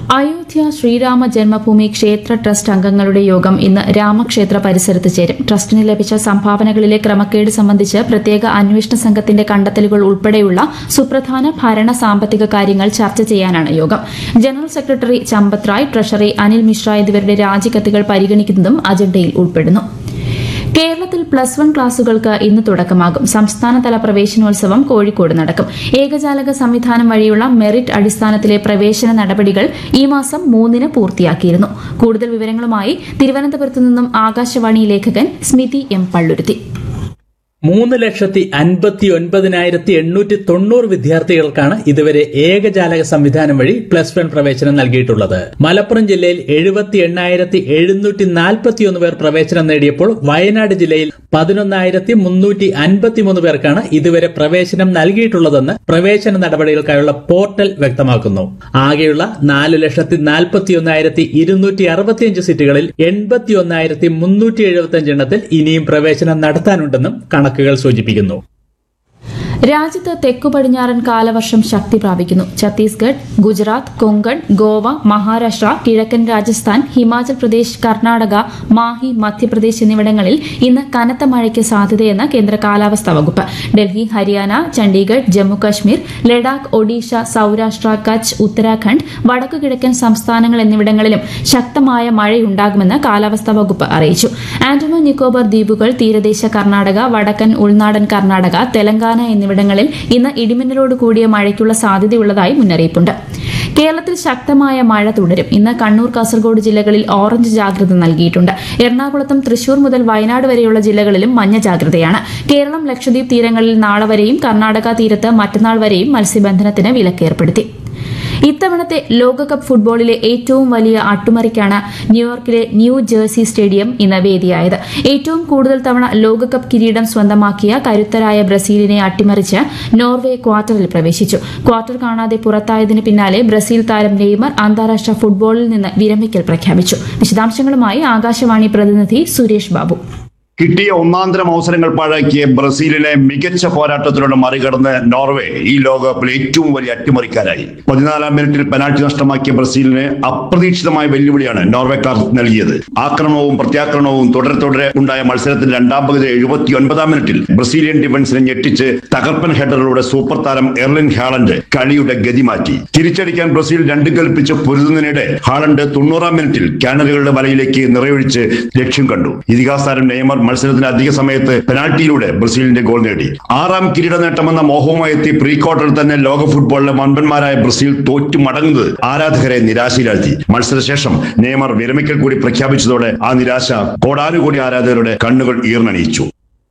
അയോധ്യ ശ്രീരാമ ജന്മഭൂമി ക്ഷേത്ര ട്രസ്റ്റ് അംഗങ്ങളുടെ യോഗം ഇന്ന് രാമക്ഷേത്ര പരിസരത്ത് ചേരും ട്രസ്റ്റിന് ലഭിച്ച സംഭാവനകളിലെ ക്രമക്കേട് സംബന്ധിച്ച് പ്രത്യേക അന്വേഷണ സംഘത്തിന്റെ കണ്ടെത്തലുകൾ ഉൾപ്പെടെയുള്ള സുപ്രധാന ഭരണ സാമ്പത്തിക കാര്യങ്ങൾ ചർച്ച ചെയ്യാനാണ് യോഗം general secretary Champat Rai treasury Anil Mishra എന്നിവരുടെ രാജിക്കത്തുകൾ പരിഗണിക്കുന്നതും അജണ്ടയിൽ ഉൾപ്പെടുന്നു കേരളത്തിൽ പ്ലസ് വൺ ക്ലാസുകൾക്ക് ഇന്ന് തുടക്കമാകും സംസ്ഥാനതല പ്രവേശനോത്സവം കോഴിക്കോട് നടക്കും ഏകജാലക സംവിധാനം വഴിയുള്ള മെറിറ്റ് അടിസ്ഥാനത്തിലെ പ്രവേശന നടപടികൾ ഈ മാസം മൂന്നിന് പൂർത്തിയാക്കിയിരുന്നു കൂടുതൽ വിവരങ്ങളുമായി തിരുവനന്തപുരത്തു നിന്നും ആകാശവാണി ലേഖകൻ സ്മിതി എം പള്ളുരുത്തി മൂന്ന് ലക്ഷത്തി അൻപത്തി ഒൻപതിനായിരത്തി എണ്ണൂറ്റി തൊണ്ണൂറ് വിദ്യാർത്ഥികൾക്കാണ് ഇതുവരെ ഏകജാലക സംവിധാനം വഴി പ്ലസ് വൺ പ്രവേശനം നൽകിയിട്ടുള്ളത് മലപ്പുറം ജില്ലയിൽ എഴുപത്തി എണ്ണായിരത്തി എഴുന്നൂറ്റി നാൽപ്പത്തിയൊന്ന് പേർ പ്രവേശനം നേടിയപ്പോൾ വയനാട് ജില്ലയിൽ പതിനൊന്നായിരത്തി മുന്നൂറ്റി അൻപത്തിമൂന്ന് പേർക്കാണ് ഇതുവരെ പ്രവേശനം നൽകിയിട്ടുള്ളതെന്ന് പ്രവേശന നടപടികൾക്കായുള്ള പോർട്ടൽ വ്യക്തമാക്കുന്നു ആകെയുള്ള നാല് ലക്ഷത്തി നാൽപ്പത്തി ഒന്നായിരത്തി ഇരുന്നൂറ്റി അറുപത്തിയഞ്ച് സീറ്റുകളിൽ എൺപത്തി ഒന്നായിരത്തി മുന്നൂറ്റി എഴുപത്തിയഞ്ച് എണ്ണത്തിൽ ഇനിയും പ്രവേശനം നടത്താനുണ്ടെന്നും കണക്കുകൾ സൂചിപ്പിക്കുന്നു രാജ്യത്ത് തെക്കു പടിഞ്ഞാറൻ കാലവർഷം ശക്തി പ്രാപിക്കുന്നു ഛത്തീസ്ഗഡ് ഗുജറാത്ത് കൊങ്കൺ ഗോവ മഹാരാഷ്ട്ര കിഴക്കൻ രാജസ്ഥാൻ ഹിമാചൽ പ്രദേശ് കർണാടക മാഹി മധ്യപ്രദേശ് എന്നിവിടങ്ങളിൽ ഇന്ന് കനത്ത മഴയ്ക്ക് സാധ്യതയെന്ന് കേന്ദ്ര കാലാവസ്ഥാ വകുപ്പ് ഡൽഹി ഹരിയാന ചണ്ഡീഗഡ് ജമ്മു കശ്മീർ ലഡാക്ക് ഒഡീഷ സൌരാഷ്ട്ര കച്ച് ഉത്തരാഖണ്ഡ് വടക്കു കിഴക്കൻ സംസ്ഥാനങ്ങൾ എന്നിവിടങ്ങളിലും ശക്തമായ മഴയുണ്ടാകുമെന്ന് കാലാവസ്ഥാ വകുപ്പ് അറിയിച്ചു ആൻഡമാൻ നിക്കോബാർ ദ്വീപുകൾ തീരദേശ കർണാടക വടക്കൻ ഉൾനാടൻ കർണാടക തെലങ്കാന എന്നിവിടങ്ങളിൽ ഇന്ന് ഇടിമിന്നലോട് കൂടിയ മഴയ്ക്കുള്ള സാധ്യതയുള്ളതായി മുന്നറിയിപ്പുണ്ട് കേരളത്തിൽ ശക്തമായ മഴ തുടരും ഇന്ന് കണ്ണൂർ കാസർഗോഡ് ജില്ലകളിൽ ഓറഞ്ച് ജാഗ്രത നൽകിയിട്ടുണ്ട് എറണാകുളത്തും തൃശൂർ മുതൽ വയനാട് വരെയുള്ള ജില്ലകളിലും മഞ്ഞ ജാഗ്രതയാണ് കേരളം ലക്ഷദ്വീപ് തീരങ്ങളിൽ നാളെ വരെയും കർണാടക തീരത്ത് മറ്റന്നാൾ വരെയും മത്സ്യബന്ധനത്തിന് വിലക്കേർപ്പെടുത്തി ഇത്തവണത്തെ ലോകകപ്പ് ഫുട്ബോളിലെ ഏറ്റവും വലിയ അട്ടിമറിക്കാണ് ന്യൂയോർക്കിലെ ന്യൂ ജേഴ്സി സ്റ്റേഡിയം ഇന്ന് വേദിയായത് ഏറ്റവും കൂടുതൽ തവണ ലോകകപ്പ് കിരീടം സ്വന്തമാക്കിയ കരുത്തരായ ബ്രസീലിനെ അട്ടിമറിച്ച് നോർവേ ക്വാർട്ടറിൽ പ്രവേശിച്ചു ക്വാർട്ടർ കാണാതെ പുറത്തായതിന് പിന്നാലെ ബ്രസീൽ താരം നെയ്മർ അന്താരാഷ്ട്ര ഫുട്ബോളിൽ നിന്ന് വിരമിക്കൽ പ്രഖ്യാപിച്ചു വിശദാംശങ്ങളുമായി ആകാശവാണി പ്രതിനിധി സുരേഷ് ബാബു കിട്ടിയ ഒന്നാന്തരം അവസരങ്ങൾ പാഴാക്കിയ ബ്രസീലിനെ മികച്ച പോരാട്ടത്തിലൂടെ മറികടന്ന് നോർവേ ഈ ലോകകപ്പിൽ ഏറ്റവും വലിയ അട്ടിമറിക്കാരായി പതിനാലാം മിനിറ്റിൽ പെനാൽറ്റി നഷ്ടമാക്കിയ ബ്രസീലിന് അപ്രതീക്ഷിതമായ വെല്ലുവിളിയാണ് നോർവേക്കാർ നൽകിയത് ആക്രമണവും പ്രത്യാക്രമണവും തുടരെ തുടരെ ഉണ്ടായ മത്സരത്തിൽ രണ്ടാം പകുതി എഴുപത്തി ഒൻപതാം മിനിറ്റിൽ ബ്രസീലിയൻ ഡിഫൻസിനെ ഞെട്ടിച്ച് തകർപ്പൻ ഹെഡറിലൂടെ സൂപ്പർ താരം എർലിൻ ഹാളണ്ട് കളിയുടെ ഗതി മാറ്റി തിരിച്ചടിക്കാൻ ബ്രസീൽ രണ്ട് കൽപ്പിച്ച് പൊരുതുന്നതിനിടെ ഹാളണ്ട് തൊണ്ണൂറാം മിനിറ്റിൽ കാനറുകളുടെ വലയിലേക്ക് നിറയൊഴിച്ച് ലക്ഷ്യം കണ്ടു ഇതിഹാസ താരം നെയ്മർ മത്സരത്തിന്റെ അധിക സമയത്ത് പെനാൽറ്റിയിലൂടെ ബ്രസീലിന്റെ ഗോൾ നേടി ആറാം കിരീട നേട്ടമെന്ന മോഹവുമായി എത്തി പ്രീ ക്വാർട്ടറിൽ തന്നെ ലോക ഫുട്ബോളിലെ വൻപന്മാരായ ബ്രസീൽ തോറ്റു മടങ്ങുന്നത് ആരാധകരെ നിരാശയിലാഴ്ത്തി മത്സരശേഷം നെയ്മർ വിരമിക്കൽ കൂടി പ്രഖ്യാപിച്ചതോടെ ആ നിരാശ കോടാനുകോടി ആരാധകരുടെ കണ്ണുകൾ ഈർന്നണിയിച്ചു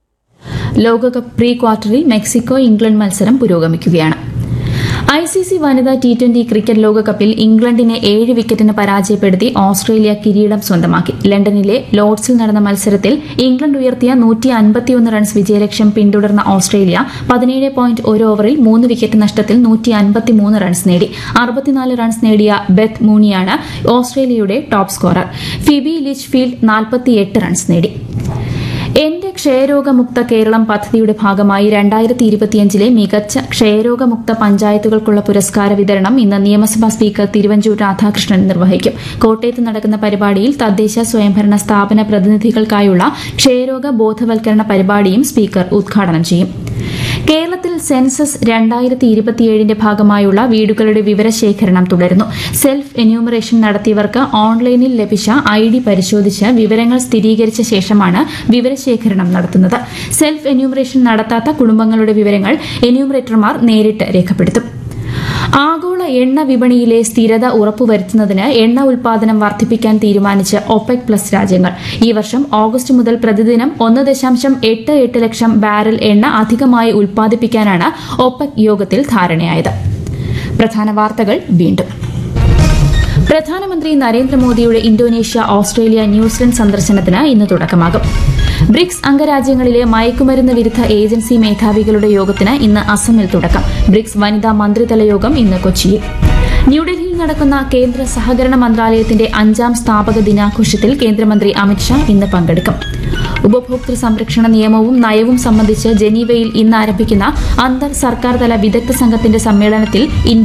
ലോകകപ്പ് പ്രീ ക്വാർട്ടറിൽ മെക്സിക്കോ ഇംഗ്ലണ്ട് മത്സരം പുരോഗമിക്കുകയാണ് ഐ സി സി വനിതാ ടി ട്വന്റി ക്രിക്കറ്റ് ലോകകപ്പിൽ ഇംഗ്ലണ്ടിനെ ഏഴ് വിക്കറ്റിന് പരാജയപ്പെടുത്തി ഓസ്ട്രേലിയ കിരീടം സ്വന്തമാക്കി ലണ്ടനിലെ ലോർഡ്സിൽ നടന്ന മത്സരത്തിൽ ഇംഗ്ലണ്ട് ഉയർത്തിയ നൂറ്റി അൻപത്തിയൊന്ന് റൺസ് വിജയലക്ഷ്യം പിന്തുടർന്ന ഓസ്ട്രേലിയ പതിനേഴ് പോയിന്റ് ഒരു ഓവറിൽ മൂന്ന് വിക്കറ്റ് നഷ്ടത്തിൽ നൂറ്റി അൻപത്തിമൂന്ന് റൺസ് നേടി അറുപത്തിനാല് റൺസ് നേടിയ ബെത്ത് മൂണിയാണ് ഓസ്ട്രേലിയയുടെ ടോപ്പ് സ്കോറർ ഫിബി ലിച്ച്ഫീൽഡ് നാൽപ്പത്തിയെട്ട് റൺസ് നേടി എന്റെ ക്ഷയരോഗമുക്ത കേരളം പദ്ധതിയുടെ ഭാഗമായി രണ്ടായിരത്തി ഇരുപത്തിയഞ്ചിലെ മികച്ച ക്ഷയരോഗമുക്ത പഞ്ചായത്തുകൾക്കുള്ള പുരസ്കാര വിതരണം ഇന്ന് നിയമസഭാ സ്പീക്കർ തിരുവഞ്ചൂർ രാധാകൃഷ്ണൻ നിർവഹിക്കും കോട്ടയത്ത് നടക്കുന്ന പരിപാടിയിൽ തദ്ദേശ സ്വയംഭരണ സ്ഥാപന പ്രതിനിധികൾക്കായുള്ള ക്ഷയരോഗ ബോധവൽക്കരണ പരിപാടിയും സ്പീക്കർ ഉദ്ഘാടനം ചെയ്യും കേരളത്തിൽ സെൻസസ് രണ്ടായിരത്തി ഇരുപത്തിയേഴിന്റെ ഭാഗമായുള്ള വീടുകളുടെ വിവരശേഖരണം തുടരുന്നു സെൽഫ് എന്യൂമറേഷൻ നടത്തിയവർക്ക് ഓൺലൈനിൽ ലഭിച്ച ഐ ഡി പരിശോധിച്ച് വിവരങ്ങൾ സ്ഥിരീകരിച്ച ശേഷമാണ് വിവരശേഖരണം നടത്തുന്നത് സെൽഫ് എന്യൂമറേഷൻ നടത്താത്ത കുടുംബങ്ങളുടെ വിവരങ്ങൾ എന്യൂമറേറ്റർമാർ നേരിട്ട് രേഖപ്പെടുത്തും ആഗോള എണ്ണ വിപണിയിലെ സ്ഥിരത ഉറപ്പുവരുത്തുന്നതിന് എണ്ണ ഉൽപാദനം വർദ്ധിപ്പിക്കാൻ തീരുമാനിച്ച് ഒപെക് പ്ലസ് രാജ്യങ്ങൾ ഈ വർഷം ഓഗസ്റ്റ് മുതൽ പ്രതിദിനം ഒന്ന് ദശാംശം എട്ട് എട്ട് ലക്ഷം ബാരൽ എണ്ണ അധികമായി ഉൽപ്പാദിപ്പിക്കാനാണ് ഒപെക് യോഗത്തിൽ ധാരണയായത് പ്രധാന വാർത്തകൾ വീണ്ടും പ്രധാനമന്ത്രി നരേന്ദ്രമോദിയുടെ ഇന്തോനേഷ്യ ഓസ്ട്രേലിയ ന്യൂസിലൻഡ് സന്ദർശനത്തിന് ഇന്ന് തുടക്കമാകും ബ്രിക്സ് അംഗരാജ്യങ്ങളിലെ മയക്കുമരുന്ന് വിരുദ്ധ ഏജൻസി മേധാവികളുടെ യോഗത്തിന് ഇന്ന് അസമിൽ തുടക്കം ബ്രിക്സ് വനിതാ മന്ത്രിതല യോഗം ഇന്ന് കൊച്ചിയിൽ ന്യൂഡൽഹിയിൽ നടക്കുന്ന കേന്ദ്ര സഹകരണ മന്ത്രാലയത്തിന്റെ അഞ്ചാം സ്ഥാപക ദിനാഘോഷത്തിൽ കേന്ദ്രമന്ത്രി അമിത്ഷാ ഇന്ന് പങ്കെടുക്കും ഉപഭോക്തൃ സംരക്ഷണ നിയമവും നയവും സംബന്ധിച്ച് ജനീവയിൽ ഇന്ന് ആരംഭിക്കുന്ന അന്തർ സർക്കാർ തല വിദഗ്ധ സംഘത്തിന്റെ സമ്മേളനത്തിൽ ഇന്ത്യ